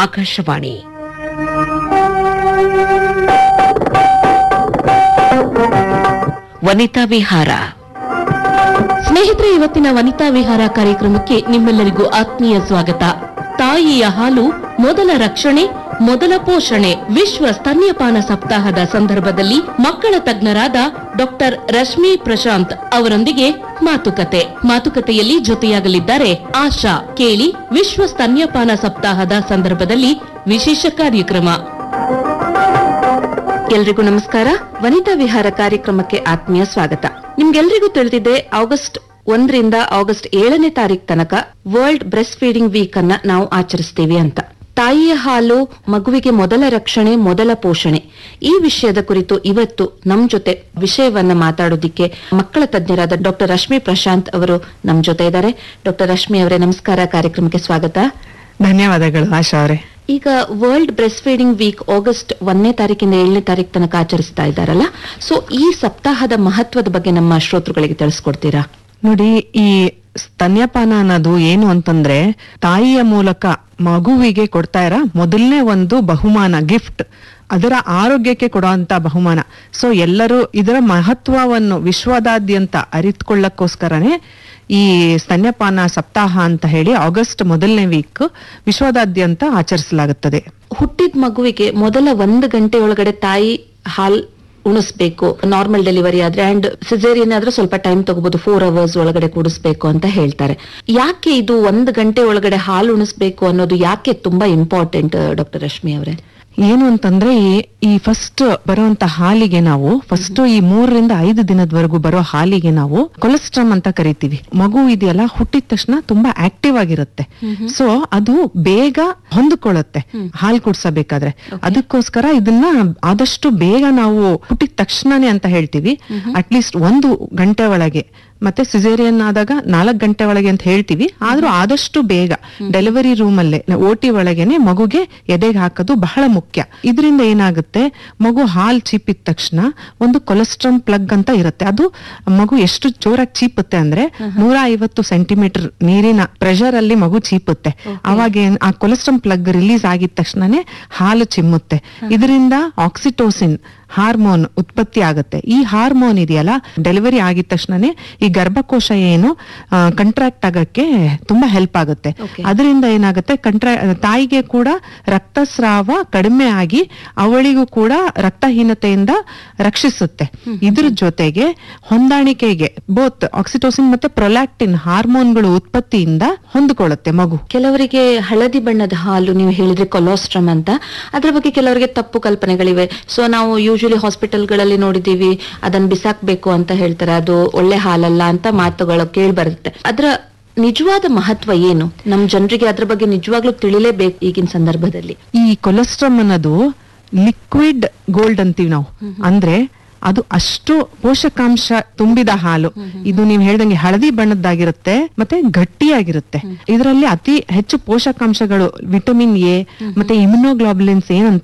ಆಕಾಶವಾಣಿ ವನಿತಾ ವಿಹಾರ ಸ್ನೇಹಿತರೆ ಇವತ್ತಿನ ವನಿತಾ ವಿಹಾರ ಕಾರ್ಯಕ್ರಮಕ್ಕೆ ನಿಮ್ಮೆಲ್ಲರಿಗೂ ಆತ್ಮೀಯ ಸ್ವಾಗತ ತಾಯಿಯ ಹಾಲು ಮೊದಲ ರಕ್ಷಣೆ ಮೊದಲ ಪೋಷಣೆ ವಿಶ್ವ ಸ್ತನ್ಯಪಾನ ಸಪ್ತಾಹದ ಸಂದರ್ಭದಲ್ಲಿ ಮಕ್ಕಳ ತಜ್ಞರಾದ ಡಾಕ್ಟರ್ ರಶ್ಮಿ ಪ್ರಶಾಂತ್ ಅವರೊಂದಿಗೆ ಮಾತುಕತೆ ಮಾತುಕತೆಯಲ್ಲಿ ಜೊತೆಯಾಗಲಿದ್ದಾರೆ ಆಶಾ ಕೇಳಿ ವಿಶ್ವ ಸ್ತನ್ಯಪಾನ ಸಪ್ತಾಹದ ಸಂದರ್ಭದಲ್ಲಿ ವಿಶೇಷ ಕಾರ್ಯಕ್ರಮ ಎಲ್ರಿಗೂ ನಮಸ್ಕಾರ ವನಿತಾ ವಿಹಾರ ಕಾರ್ಯಕ್ರಮಕ್ಕೆ ಆತ್ಮೀಯ ಸ್ವಾಗತ ನಿಮ್ಗೆಲ್ರಿಗೂ ತಿಳಿದಿದೆ ಆಗಸ್ಟ್ ಒಂದರಿಂದ ಆಗಸ್ಟ್ ಏಳನೇ ತಾರೀಕು ತನಕ ವರ್ಲ್ಡ್ ಬ್ರೆಸ್ಟ್ ಫೀಡಿಂಗ್ ವೀಕ್ ಅನ್ನ ನಾವು ಆಚರಿಸ್ತೀವಿ ಅಂತ ತಾಯಿಯ ಹಾಲು ಮಗುವಿಗೆ ಮೊದಲ ರಕ್ಷಣೆ ಮೊದಲ ಪೋಷಣೆ ಈ ವಿಷಯದ ಕುರಿತು ಇವತ್ತು ನಮ್ ಜೊತೆ ವಿಷಯವನ್ನ ಮಾತಾಡೋದಿಕ್ಕೆ ಮಕ್ಕಳ ತಜ್ಞರಾದ ಡಾಕ್ಟರ್ ರಶ್ಮಿ ಪ್ರಶಾಂತ್ ಅವರು ನಮ್ ಜೊತೆ ಇದ್ದಾರೆ ಡಾಕ್ಟರ್ ರಶ್ಮಿ ಅವರೇ ನಮಸ್ಕಾರ ಕಾರ್ಯಕ್ರಮಕ್ಕೆ ಸ್ವಾಗತ ಧನ್ಯವಾದಗಳು ಆಶಾ ಅವರೇ ಈಗ world breastfeeding week August ಒಂದನೇ ತಾರೀಕಿಂದ ಏಳನೇ ತಾರೀಕು ತನಕ ಆಚರಿಸ್ತಾ ಇದ್ದಾರಲ್ಲ ಸೊ ಈ ಸಪ್ತಾಹದ ಮಹತ್ವದ ಬಗ್ಗೆ ನಮ್ಮ ಶ್ರೋತೃಗಳಿಗೆ ತಿಳಿಸ್ಕೊಡ್ತೀರಾ ನೋಡಿ ಈ ಸ್ತನ್ಯಪಾನ ಅನ್ನೋದು ಏನು ಅಂತಂದ್ರೆ ತಾಯಿಯ ಮೂಲಕ ಮಗುವಿಗೆ ಕೊಡ್ತಾ ಇರೋ ಮೊದಲನೇ ಒಂದು ಬಹುಮಾನ ಗಿಫ್ಟ್ ಅದರ ಆರೋಗ್ಯಕ್ಕೆ ಕೊಡುವಂತ ಬಹುಮಾನ ಸೊ ಎಲ್ಲರೂ ಇದರ ಮಹತ್ವವನ್ನು ವಿಶ್ವದಾದ್ಯಂತ ಅರಿತುಕೊಳ್ಳಕ್ಕೋಸ್ಕರನೇ ಈ ಸ್ತನ್ಯಪಾನ ಸಪ್ತಾಹ ಅಂತ ಹೇಳಿ ಆಗಸ್ಟ್ ಮೊದಲನೇ ವೀಕ್ ವಿಶ್ವದಾದ್ಯಂತ ಆಚರಿಸಲಾಗುತ್ತದೆ ಹುಟ್ಟಿದ ಮಗುವಿಗೆ ಮೊದಲ ಒಂದು ಗಂಟೆ ಒಳಗಡೆ ತಾಯಿ ಹಾಲ್ ಉಣಿಸ್ಬೇಕು ನಾರ್ಮಲ್ ಡೆಲಿವರಿ ಆದ್ರೆ ಅಂಡ್ ಸಿಸೇರಿಯನ್ ಆದ್ರೆ ಸ್ವಲ್ಪ ಟೈಮ್ ತಗೋಬಹುದು ಫೋರ್ ಅವರ್ಸ್ ಒಳಗಡೆ ಕುಡಿಸ್ಬೇಕು ಅಂತ ಹೇಳ್ತಾರೆ ಯಾಕೆ ಇದು ಒಂದು ಗಂಟೆ ಒಳಗಡೆ ಹಾಲು ಉಣಿಸ್ಬೇಕು ಅನ್ನೋದು ಯಾಕೆ ತುಂಬಾ ಇಂಪಾರ್ಟೆಂಟ್ ಡಾಕ್ಟರ್ ರಶ್ಮಿ ಅವರೇ ಏನು ಅಂತಂದ್ರೆ ಈ- ಈ ಫಸ್ಟ್ ಬರುವಂತ ಹಾಲಿಗೆ ನಾವು ಫಸ್ಟ್ ಈ ಮೂರರಿಂದ ಐದು ದಿನದವರೆಗೂ ಬರೋ ಹಾಲಿಗೆ ನಾವು ಕೊಲೆಸ್ಟ್ರಾಮ್ ಅಂತ ಕರಿತೀವಿ ಮಗು ಇದೆಯಲ್ಲ ಹುಟ್ಟಿದ ತಕ್ಷಣ ತುಂಬಾ ಆಕ್ಟಿವ್ ಆಗಿರುತ್ತೆ ಸೊ ಅದು ಬೇಗ ಹೊಂದ್ಕೊಳ್ಳುತ್ತೆ ಹಾಲು ಕುಡ್ಸಬೇಕಾದ್ರೆ ಅದಕ್ಕೋಸ್ಕರ ಇದನ್ನ ಆದಷ್ಟು ಬೇಗ ನಾವು ಹುಟ್ಟಿದ ತಕ್ಷಣನೇ ಅಂತ ಹೇಳ್ತೀವಿ ಅಟ್ಲೀಸ್ಟ್ ಒಂದು ಗಂಟೆ ಒಳಗೆ ಮತ್ತೆ ಸಿಸೇರಿಯನ್ ಆದಾಗ ನಾಲ್ಕು ಗಂಟೆ ಒಳಗೆ ಅಂತ ಹೇಳ್ತೀವಿ ಆದ್ರೂ ಆದಷ್ಟು ಬೇಗ ಡೆಲಿವರಿ ರೂಮ್ ಅಲ್ಲೇ ಓಟಿ ಒಳಗೇನೆ ಮಗುಗೆ ಎದೆಗೆ ಹಾಕೋದು ಬಹಳ ಮುಖ್ಯ ಇದರಿಂದ ಏನಾಗುತ್ತೆ ಮಗು ಹಾಲ್ ಚೀಪಿದ ತಕ್ಷಣ ಒಂದು ಕೊಲೆಸ್ಟ್ರಾಮ್ ಪ್ಲಗ್ ಅಂತ ಇರುತ್ತೆ ಅದು ಮಗು ಎಷ್ಟು ಜೋರಾಗಿ ಚೀಪುತ್ತೆ ಅಂದ್ರೆ ನೂರ ಐವತ್ತು ಸೆಂಟಿಮೀಟರ್ ನೀರಿನ ಪ್ರೆಷರ್ ಅಲ್ಲಿ ಮಗು ಚೀಪುತ್ತೆ ಅವಾಗ ಏನ್- ಆ ಕೊಲೆಸ್ಟ್ರಾಮ್ ಪ್ಲಗ್ ರಿಲೀಸ್ ಆಗಿದ ತಕ್ಷಣನೇ ಹಾಲು ಚಿಮ್ಮುತ್ತೆ ಇದರಿಂದ ಆಕ್ಸಿಟೋಸಿನ್ ಹಾರ್ಮೋನ್ ಉತ್ಪತ್ತಿ ಆಗುತ್ತೆ ಈ ಹಾರ್ಮೋನ್ ಇದೆಯಲ್ಲ ಡೆಲಿವರಿ ಆಗಿದ ತಕ್ಷಣನೇ ಈ ಗರ್ಭಕೋಶ ಏನು ಕಂಟ್ರಾಕ್ಟ್ ಆಗಕ್ಕೆ ತುಂಬಾ ಹೆಲ್ಪ್ ಆಗುತ್ತೆ Okay. ಅದರಿಂದ ಏನಾಗುತ್ತೆ ಕಂಟ್ರಾ ತಾಯಿಗೆ ಕೂಡ ರಕ್ತಸ್ರಾವ ಕಡಿಮೆ ಆಗಿ ಅವಳಿಗೂ ಕೂಡ ರಕ್ತಹೀನತೆಯಿಂದ ರಕ್ಷಿಸುತ್ತೆ ಇದ್ರ ಜೊತೆಗೆ ಹೊಂದಾಣಿಕೆಗೆ ಬೋತ್ ಆಕ್ಸಿಟೋಸಿನ್ ಮತ್ತೆ ಪ್ರೊಲ್ಯಾಕ್ಟಿನ್ ಹಾರ್ಮೋನ್ಗಳು ಉತ್ಪತ್ತಿಯಿಂದ ಹೊಂದಿಕೊಳ್ಳುತ್ತೆ ಮಗು ಕೆಲವರಿಗೆ ಹಳದಿ ಬಣ್ಣದ ಹಾಲು ನೀವು ಹೇಳಿದ್ರೆ ಕೊಲೋಸ್ಟ್ರಮ್ ಅಂತ ಅದ್ರ ಬಗ್ಗೆ ಕೆಲವರಿಗೆ ತಪ್ಪು ಕಲ್ಪನೆಗಳಿವೆ ಸೊ ನಾವು ಯೂಶಲಿ ಹಾಸ್ಪಿಟಲ್ಗಳಲ್ಲಿ ನೋಡಿದೀವಿ ಅದನ್ನ ಬಿಸಾಕ್ಬೇಕು ಅಂತ ಹೇಳ್ತಾರೆ ಅದು ಒಳ್ಳೆ ಹಾಲಲ್ಲ ಅಂತ ಮಾತುಗಳು ಕೇಳಿ ಬರುತ್ತೆ ಅದ್ರ ನಿಜವಾದ ಮಹತ್ವ ಏನು ನಮ್ ಜನರಿಗೆ ಅದ್ರ ಬಗ್ಗೆ ನಿಜವಾಗ್ಲೂ ತಿಳಿಲೇಬೇಕು ಈಗಿನ ಸಂದರ್ಭದಲ್ಲಿ ಈ ಕೊಲೆಸ್ಟ್ರಾಮ್ ಅನ್ನೋದು ಲಿಕ್ವಿಡ್ ಗೋಲ್ಡ್ ಅಂತೀವಿ ನಾವು ಅಂದ್ರೆ ಅದು ಅಷ್ಟು ಪೋಷಕಾಂಶ ತುಂಬಿದ ಹಾಲು ಇದು ನೀವು ಹೇಳ್ದಂಗೆ ಹಳದಿ ಬಣ್ಣದ್ದಾಗಿರುತ್ತೆ ಮತ್ತೆ ಗಟ್ಟಿಯಾಗಿರುತ್ತೆ ಇದರಲ್ಲಿ ಅತಿ ಹೆಚ್ಚು ಪೋಷಕಾಂಶಗಳು ವಿಟಮಿನ್ ಎ ಮತ್ತೆ ಇಮ್ಯುನೋಗ್ಲೋಬುಲಿನ್ಸ್ ಏನಂತ